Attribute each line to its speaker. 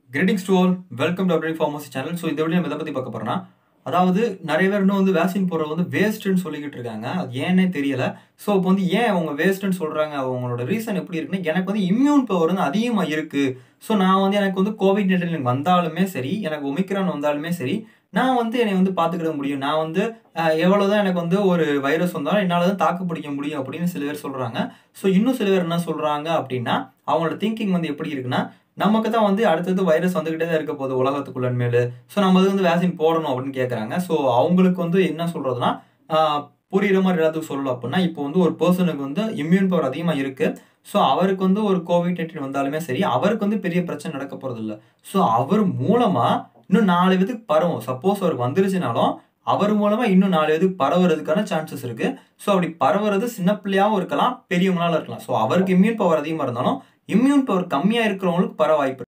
Speaker 1: Greetings to all welcome to update pharmacy channel so இந்த video நம்ம எதை பற்றி பார்க்க போறோம்னா அதாவது நிறைய பேர் இன்னும் வந்து வேக்சின் போடுறது வந்து வேஸ்ட்டுன்னு சொல்லிக்கிட்டு இருக்காங்க அது ஏன்னே தெரியல ஸோ இப்போ வந்து ஏன் அவங்க வேஸ்ட்டுன்னு சொல்றாங்க அவங்களோட ரீசன் எப்படி இருக்குன்னா எனக்கு வந்து இம்யூன் பவர் வந்து அதிகமாக இருக்கு ஸோ நான் வந்து எனக்கு வந்து கோவிட் நைன்டீன் வந்தாலுமே சரி எனக்கு ஒமிக்ரான் வந்தாலுமே சரி நான் வந்து என்னை வந்து பார்த்துக்கிட முடியும் நான் வந்து அஹ், எவ்வளவுதான் எனக்கு வந்து ஒரு வைரஸ் வந்தாலும் என்னால் தான் தாக்கு பிடிக்க முடியும் அப்படின்னு சில பேர் சொல்றாங்க ஸோ இன்னும் சில பேர் என்ன சொல்றாங்க அப்படின்னா அவங்களோட திங்கிங் வந்து எப்படி இருக்குன்னா நமக்கு தான் வந்து அடுத்தது வைரஸ் வந்துகிட்டே தான் இருக்க போகுது உலகத்துக்குள்ள மேலு ஸோ நம்ம அது வந்து வேக்சின் போடணும் அப்படின்னு கேட்குறாங்க ஸோ அவங்களுக்கு வந்து என்ன சொல்றதுன்னா ஆஹ், புரியுற மாதிரி எல்லாத்துக்கும் சொல்லலாம் அப்படின்னா இப்போ வந்து ஒரு பர்சனுக்கு வந்து இம்யூன் பவர் அதிகமாக இருக்கு ஸோ அவருக்கு வந்து ஒரு கோவிட் நைன்டீன் வந்தாலுமே சரி அவருக்கு வந்து பெரிய பிரச்சனை நடக்க போறது இல்லை ஸோ அவர் மூலமா இன்னும் நாலு பேத்துக்கு பரவும் சப்போஸ் அவருக்கு வந்துருச்சுனாலும் அவர் மூலமா இன்னும் நாலு பேத்துக்கு பரவுறதுக்கான சான்சஸ் இருக்கு ஸோ அப்படி பரவுறது சின்ன பிள்ளையாவும் இருக்கலாம் பெரியவங்களால இருக்கலாம் ஸோ அவருக்கு இம்யூன் பவர் அதிகமாக இருந்தாலும் இம்யூன் பவர் கம்மியா இருக்கிறவங்களுக்கு பரவ வாய்ப்பு இருக்கு.